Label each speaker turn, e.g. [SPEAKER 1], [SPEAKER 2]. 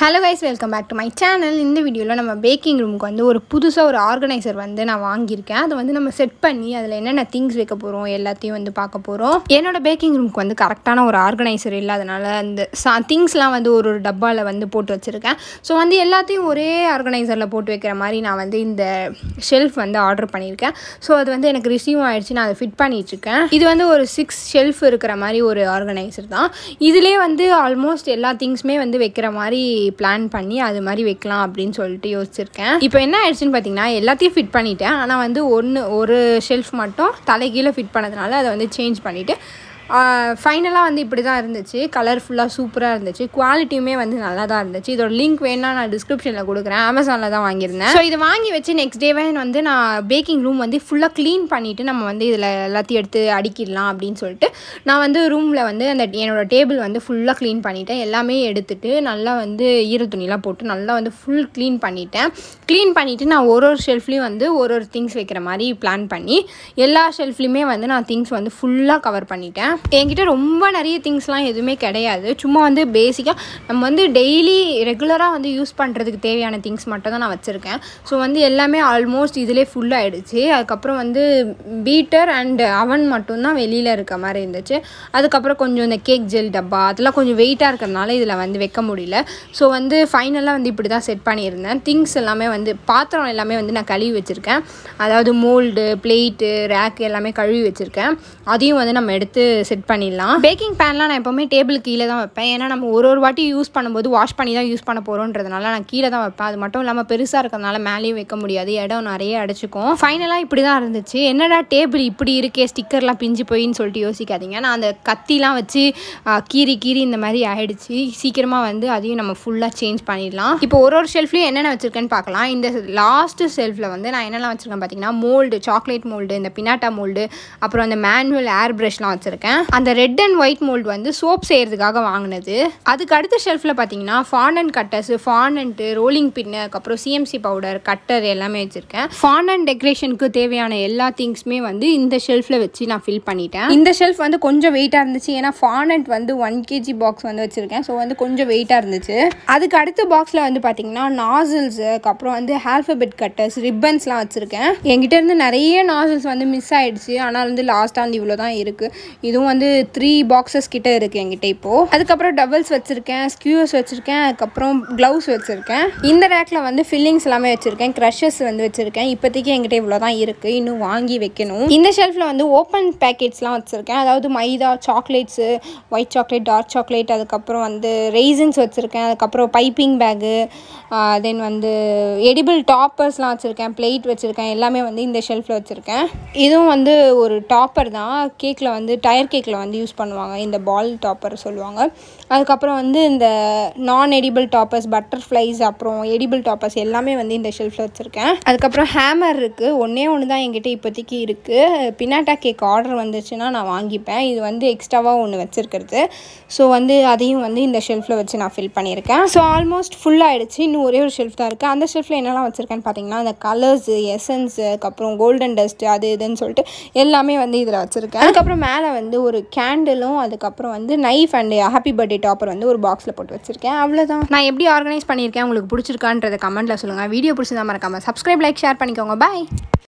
[SPEAKER 1] hello guys welcome back to my channel இந்த வீடியோவில் நம்ம பேக்கிங் ரூமுக்கு வந்து ஒரு புதுசாக ஒரு ஆர்கனைசர் வந்து நான் வாங்கியிருக்கேன் அதை வந்து நம்ம செட் பண்ணி அதில் என்னென்ன திங்ஸ் வைக்க போகிறோம் எல்லாத்தையும் வந்து பார்க்க போகிறோம் என்னோட பேக்கிங் ரூமுக்கு வந்து கரெக்டான ஒரு ஆர்கனைசர் இல்லாதனால அந்த சா திங்ஸ்லாம் வந்து ஒரு ஒரு டப்பாவில் வந்து போட்டு வச்சுருக்கேன் ஸோ வந்து எல்லாத்தையும் ஒரே ஆர்கனைசரில் போட்டு வைக்கிற மாதிரி நான் வந்து இந்த ஷெல்ஃப் வந்து ஆர்டர் பண்ணியிருக்கேன் ஸோ அது வந்து எனக்கு ரிசீவ் ஆயிடுச்சு நான் அதை ஃபிட் பண்ணிகிட்ருக்கேன் இது வந்து ஒரு சிக்ஸ் ஷெல்ஃப் இருக்கிற மாதிரி ஒரு ஆர்கனைசர் தான் இதிலே வந்து ஆல்மோஸ்ட் எல்லா திங்ஸுமே வந்து வைக்கிற மாதிரி பிளான் பண்ணி அது மாதிரி வைக்கலாம் அப்படின்னு சொல்லிட்டு யோசிச்சிருக்கேன் இப்போ என்ன ஆயிடுச்சுன்னு பார்த்தீங்கன்னா எல்லாத்தையும் ஃபிட் பண்ணிட்டேன் ஆனால் வந்து ஒன்று ஒரு ஷெல்ஃப் மட்டும் தலைகீழே ஃபிட் பண்ணதுனால அதை வந்து சேஞ்ச் பண்ணிவிட்டு ஃபைனலாக வந்து இப்படி தான் இருந்துச்சு கலர்ஃபுல்லாக சூப்பராக இருந்துச்சு குவாலிட்டியுமே வந்து நல்லா தான் இருந்துச்சு இதோட லிங்க் வேணா நான் டிஸ்கிரிப்ஷனில் கொடுக்குறேன் அமேசானில் தான் வாங்கியிருந்தேன் ஸோ இது வாங்கி வச்சு நெக்ஸ்ட் டேவே வந்து நான் பேக்கிங் ரூம் வந்து ஃபுல்லாக க்ளீன் பண்ணிவிட்டு நம்ம வந்து இதில் எல்லாத்தையும் எடுத்து அடிக்கிடலாம் அப்படின்னு சொல்லிட்டு நான் வந்து ரூமில் வந்து அந்த என்னோடய டேபிள் வந்து ஃபுல்லாக க்ளீன் பண்ணிட்டேன் எல்லாமே எடுத்துட்டு நல்லா வந்து ஈர துணிலாம் போட்டு நல்லா வந்து ஃபுல் க்ளீன் பண்ணிட்டேன் க்ளீன் பண்ணிவிட்டு நான் ஒரு ஒரு ஷெல்ஃப்லேயும் வந்து ஒரு ஒரு திங்ஸ் வைக்கிற மாதிரி பிளான் பண்ணி எல்லா ஷெல்ஃப்லேயுமே வந்து நான் திங்ஸ் வந்து ஃபுல்லாக கவர் பண்ணிட்டேன் என்கிட்ட ரொம்ப நிறைய திங்ஸ்லாம் எதுவுமே கிடையாது சும்மா வந்து பேசிக்காக நம்ம வந்து டெய்லி ரெகுலராக வந்து யூஸ் பண்ணுறதுக்கு தேவையான திங்ஸ் மட்டும் தான் நான் வச்சுருக்கேன் ஸோ வந்து எல்லாமே ஆல்மோஸ்ட் இதிலே ஃபுல்லாகிடுச்சு அதுக்கப்புறம் வந்து பீட்டர் அண்ட் அவன் மட்டும்தான் வெளியில் இருக்க மாதிரி இருந்துச்சு அதுக்கப்புறம் கொஞ்சம் இந்த கேக் ஜெல் டப்பா அதெல்லாம் கொஞ்சம் வெயிட்டாக இருக்கிறதுனால இதில் வந்து வைக்க முடியல ஸோ வந்து ஃபைனலாக வந்து இப்படி தான் செட் பண்ணியிருந்தேன் திங்ஸ் எல்லாமே வந்து பாத்திரம் எல்லாமே வந்து நான் கழுவி வச்சுருக்கேன் அதாவது மோல்டு பிளேட்டு ரேக் எல்லாமே கழுவி வச்சுருக்கேன் அதையும் வந்து நம்ம எடுத்து செட் பண்ணிடலாம் பேக்கிங் பேன்லாம் நான் எப்போவுமே டேபிள் கீழே தான் வைப்பேன் ஏன்னா நம்ம ஒரு ஒரு வாட்டி யூஸ் பண்ணும்போது வாஷ் பண்ணி தான் யூஸ் பண்ண போகிறோன்றதுனால நான் கீழே தான் வைப்பேன் அது மட்டும் இல்லாமல் பெருசாக இருக்கிறதுனால மேலேயும் வைக்க முடியாது இடம் நிறைய அடைச்சிக்கும் ஃபைனலாக இப்படி தான் இருந்துச்சு என்னடா டேபிள் இப்படி இருக்கே ஸ்டிக்கர்லாம் பிஞ்சு போயின்னு சொல்லிட்டு யோசிக்காதீங்க நான் அந்த கத்திலாம் வச்சு கீறி கீறி இந்த மாதிரி ஆகிடுச்சு சீக்கிரமாக வந்து அதையும் நம்ம ஃபுல்லாக சேஞ்ச் பண்ணிடலாம் இப்போ ஒரு ஒரு ஷெல்ஃப்லேயும் என்னென்ன வச்சுருக்கேன்னு பார்க்கலாம் இந்த லாஸ்ட்டு ஷெல்ஃபில் வந்து நான் என்னெல்லாம் வச்சுருக்கேன் பார்த்தீங்கன்னா மோல்டு சாக்லேட் மோல்டு இந்த பினாட்டா மோல்டு அப்புறம் அந்த மேனுவல் ஏர் ப்ரஷ்லாம் வச்சுருக்கேன் அந்த ரெட் அண்ட் ஒயிட் மோல்டு வந்து சோப் செய்கிறதுக்காக வாங்கினது அதுக்கு அடுத்த ஷெல்ஃபில் பார்த்தீங்கன்னா fondant cutters fondant rolling pin அதுக்கப்புறம் சிஎம்சி பவுடர் கட்டர் எல்லாமே வச்சுருக்கேன் ஃபாண்டன்ட் டெக்கரேஷனுக்கு தேவையான எல்லா திங்ஸுமே வந்து இந்த ஷெல்ஃபில் வச்சு நான் ஃபில் பண்ணிட்டேன் இந்த ஷெல்ஃப் வந்து கொஞ்சம் வெயிட்டாக இருந்துச்சு ஏன்னா ஃபாண்டன்ட் வந்து ஒன் கேஜி பாக்ஸ் வந்து வச்சுருக்கேன் ஸோ வந்து கொஞ்சம் வெயிட்டாக இருந்துச்சு அதுக்கு அடுத்த பாக்ஸில் வந்து பார்த்தீங்கன்னா நாசில்ஸ் அதுக்கப்புறம் வந்து ஆல்ஃபபெட் கட்டர்ஸ் ரிப்பன்ஸ்லாம் வச்சுருக்கேன் என்கிட்ட இருந்து நிறைய நாசில்ஸ் வந்து மிஸ் ஆகிடுச்சு ஆனால் வந்து லாஸ்ட்டாக வந்து இவ்வளோ தான் இருக்குது இதுவும் வந்து த்ரீ பாக்ஸஸ் கிட்ட இருக்குது என்கிட்ட இப்போது அதுக்கப்புறம் டபுள்ஸ் வச்சுருக்கேன் ஸ்கியூஸ் வச்சுருக்கேன் அதுக்கப்புறம் க்ளவுஸ் வச்சுருக்கேன் இந்த ரேக்கில் வந்து ஃபில்லிங்ஸ் எல்லாமே வச்சுருக்கேன் க்ரஷஸ் வந்து வச்சுருக்கேன் இப்போதைக்கு என்கிட்ட இவ்வளோ தான் இருக்குது இன்னும் வாங்கி வைக்கணும் இந்த ஷெல்ஃபில் வந்து ஓப்பன் பேக்கெட்ஸ்லாம் வச்சுருக்கேன் அதாவது மைதா chocolates white chocolate dark chocolate அதுக்கப்புறம் வந்து ரெய்சன்ஸ் வச்சுருக்கேன் அதுக்கப்புறம் பைப்பிங் பேகு தென் வந்து எடிபிள் டாப்பர்ஸ்லாம் வச்சுருக்கேன் பிளேட் வச்சுருக்கேன் எல்லாமே வந்து இந்த ஷெல்ஃபில் வச்சுருக்கேன் இதுவும் வந்து ஒரு டாப்பர் தான் கேக்கில் வந்து டயர் கேக்கில் வந்து யூஸ் பண்ணுவாங்க இந்த பால் டாப்பர் சொல்லுவாங்க அதுக்கப்புறம் வந்து இந்த நான் எடிபிள் டாப்பர்ஸ் பட்டர்ஃப்ளைஸ் அப்புறம் எடிபிள் டாப்பர்ஸ் எல்லாமே வந்து இந்த ஷெல்ஃபில் வச்சுருக்கேன் அதுக்கப்புறம் ஹேமர் இருக்குது ஒன்றே ஒன்று தான் என்கிட்ட இப்போதைக்கு இருக்குது பினாட்டா கேக் ஆர்டர் வந்துச்சுன்னா நான் வாங்கிப்பேன் இது வந்து எக்ஸ்ட்ராவாக ஒன்று வச்சுருக்கிறது ஸோ வந்து அதையும் வந்து இந்த ஷெல்ஃபில் வச்சு நான் ஃபில் பண்ணியிருக்கேன் ஸோ ஆல்மோஸ்ட் ஃபுல் ஆகிடுச்சு இன்னும் ஒரே ஒரு ஷெல்ஃப் தான் இருக்குது அந்த ஷெல்ஃபில் என்னெல்லாம் வச்சுருக்கேன்னு பார்த்தீங்கன்னா அந்த கலர்ஸு எசன்ஸு அதுக்கப்புறம் கோல்டன் டஸ்ட்டு அது இதுன்னு சொல்லிட்டு எல்லாமே வந்து இதில் வச்சுருக்கேன் அதுக்கப்புறம் மேலே வந்து ஒரு கேண்டிலும் அதுக்கப்புறம் வந்து knife and happy birthday topper வந்து ஒரு பாக்ஸில் போட்டு வச்சுருக்கேன் அவ்வளோதான் நான் எப்படி ஆர்கனைஸ் பண்ணியிருக்கேன் உங்களுக்கு பிடிச்சிருக்கான்றதை கமெண்ட்டில் சொல்லுங்கள் வீடியோ பிடிச்சிருந்தா மறக்காமல் சப்ஸ்கிரைப் லைக் ஷேர் பண்ணிக்கோங்க பாய்